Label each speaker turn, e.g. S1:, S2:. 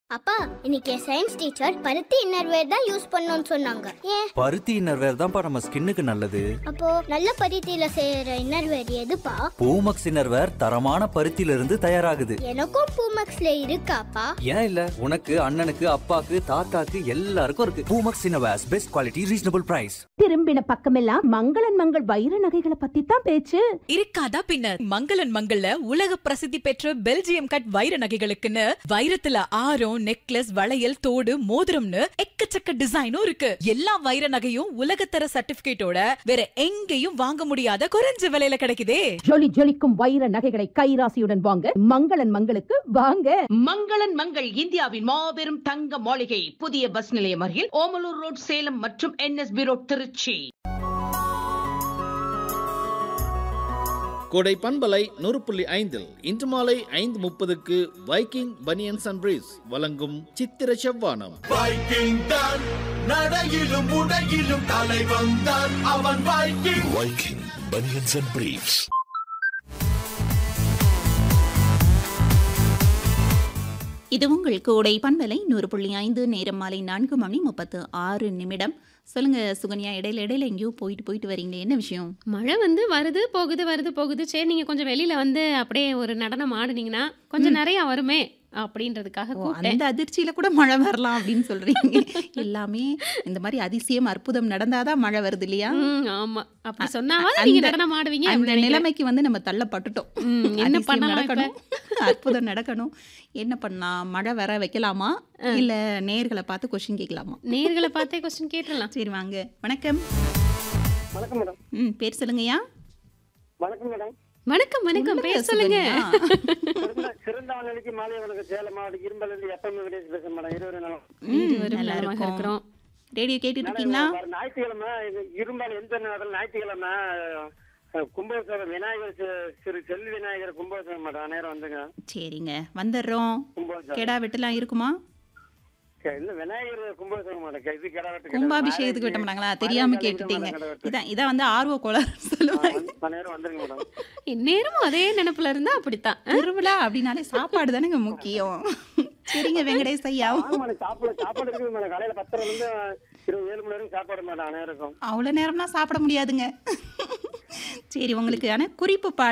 S1: அப்பா இன்னைக்கு science teacher பருத்தி இன்னர்வேர் தான் யூஸ் பண்ணணும்னு சொன்னாங்க ஏன்
S2: பருத்தி இன்னர்வேர் தான்ப்பா நம்ம ஸ்கின்னுக்கு நல்லது
S1: அப்போ நல்ல பருத்தியில செய்யற இன்னர்வேர் எதுப்பா
S2: பூமக்ஸ் இன்னர்வேர் தரமான பருத்தியில இருந்து தயாராகுது
S1: எனக்கும் பூமக்ஸ்ல இருக்காப்பா
S2: ஏன் இல்ல உனக்கு அண்ணனுக்கு அப்பாக்கு தாத்தாக்கு எல்லாருக்கும் இருக்கு Poomex innerwears best quality reasonable price
S3: திரும்பின பக்கமெல்லாம் மங்களன் மங்கள் வைர நகைகளை பத்தி தான் பேச்சு
S4: இருக்காதா பின்ன மங்களன் மங்கள்ல உலக பிரசித்தி பெற்ற பெல்ஜியம் கட் வைர நகைகளுக்குன்னு வைரத்துல ஆரம் நெக்லஸ் வளையல் தோடு மோதிரம்னு எக்கச்சக்க டிசைனும் இருக்கு எல்லா வைர நகையும் உலகத்தர சர்டிபிகேட்டோட வேற எங்கேயும் வாங்க முடியாத குறைஞ்ச விலையில கிடைக்குதே
S3: ஜொலி ஜொலிக்கும் வைர நகைகளை கைராசியுடன் வாங்க மங்களன் மங்களுக்கு வாங்க
S5: மங்களன் மங்கள் இந்தியாவின் மாபெரும் தங்க மாளிகை புதிய பஸ் நிலையம் அருகில் ஓமலூர் ரோட் சேலம் மற்றும் என்எஸ்பி ரோட் திருச்சி
S6: கோடை பண்பலை நூறு புள்ளி ஐந்தில் இன்று மாலை ஐந்து முப்பதுக்கு வைக்கிங் பனியன்ஸ் அண்ட் பிரீஸ் வழங்கும் சித்திர செவ்வானம்
S7: வைக்கிங் தான் நடையிலும் உடையிலும் தலை வந்தான் அவன் Viking
S8: Viking Bunions and Briefs.
S9: இது உங்கள் கோடை பண்பலை நூறு புள்ளி ஐந்து நேரம் மாலை நான்கு மணி முப்பத்து ஆறு நிமிடம் சொல்லுங்க சுகன்யா இடையில இடையில எங்கேயோ போயிட்டு போயிட்டு வரீங்களே என்ன விஷயம்
S10: மழை வந்து வருது போகுது வருது போகுது சரி நீங்க கொஞ்சம் வெளியில வந்து அப்படியே ஒரு நடனம் ஆடுனீங்கன்னா கொஞ்சம் நிறைய வருமே அப்படின்றதுக்காக
S9: ஓ,
S10: கூப்பிட்டேன்
S9: அந்த அதிர்ச்சியில கூட மழை வரலாம் அப்படின்னு சொல்றீங்க எல்லாமே இந்த மாதிரி அதிசயம் அற்புதம் நடந்தாதான் மழை வருது இல்லையா
S10: ம், ஆமா அப்படி சொன்னாவது நீங்க
S9: அந்த-
S10: நடனம் ஆடுவீங்க
S9: அந்த
S10: அப்படின்னு நினைக்கிறேன்.
S9: நிலைமைக்கு வந்து நம்ம தள்ளப்பட்டுட்டோம்
S10: ம், என்ன
S9: அதிசயம்
S10: பண்ணலாம் இப்ப?
S9: நடக்கணும் அற்புதம் நடக்கணும் என்ன பண்ணலாம் மழை வர வைக்கலாமா இல்ல நேர்களை பார்த்து கொஸ்டின் கேட்கலாமா
S10: நேர்களை பார்த்தே கொஸ்டின் கேட்டுடலாம்
S9: சரி வாங்க வணக்கம்
S11: வணக்கம் மேடம்
S9: ம் பேர் சொல்லுங்கய்யா
S11: வணக்கம் மேடம்
S10: வணக்கம் வணக்கம்
S9: சொல்லுங்க,
S10: பேர் சொல்லுங்க
S9: சுகன்யா.
S11: சிறந்த சிறந்த வானொலிக்கு மாலை வணக்கம் சேலம் மாவட்டம் இரும்பலேருந்து எப்பவுமே விடேஜ் பேசுறேன் மேடம் இருபது நாள்
S9: ம்,
S10: இருவரும்
S9: நல்லா
S10: நலமாக
S9: இருக்கும்
S10: இருக்கிறோம்.
S9: ரேடியோ கேட்டுட்டு இருக்கீங்களா
S11: வர ஞாயிற்றுக்கிழமை இது இரும்பால் எந்த நேரத்தில் ஞாயிற்றுக்கிழமை அஹ், கும்பாபிஷேகம் விநாயகர் சி- சிறு செல்வி விநாயகர் கும்பாபிஷேகம் மேடம் நேரம் வந்துங்க
S9: சரிங்க வந்துடுறோம்
S11: கும்பாபிஷேகம்
S9: கெடா வெட்டலாம் இருக்குமா
S11: கே- இல்ல விநாயகர் கும்பாபிஷேகம் மேடம் கே- இது கிடா வெட்டு கிடையாது.
S9: கும்பாபிஷேகத்துக்கு வெட்ட மாட்டாங்களா தெரியாம
S11: மாரியம்மன்
S9: கேட்டுட்டீங்க
S11: மேடம் கிடா வெட்டு.
S9: இதான் இதான் வந்து ஆர்வ கோளாறு சொல்லுவாங்க
S11: வந்து- அந்த நேரம் வந்துருங்க மேடம்
S10: இந்நேரமும் அதே நினைப்புல இருந்தா அப்படித்தான்
S9: திருவிழா அப்படின்னாலே சாப்பாடு தானேங்க முக்கியம் சரிங்க வெங்கடேஷ் ஐயா
S11: ஆமா மேடம் சாப்பாடு சாப்பாடு இருக்குது மேடம் காலையில பத்தரை இருந்து இருபது ஏழு மணி வரைக்கும் சாப்பாடு மேடம் அனைவருக்கும்
S9: அவ்வளோ நேரம்லாம் சாப்பிட முடியாதுங்க சரி உங்களுக்கு ஆனால் குறிப்பு பாடு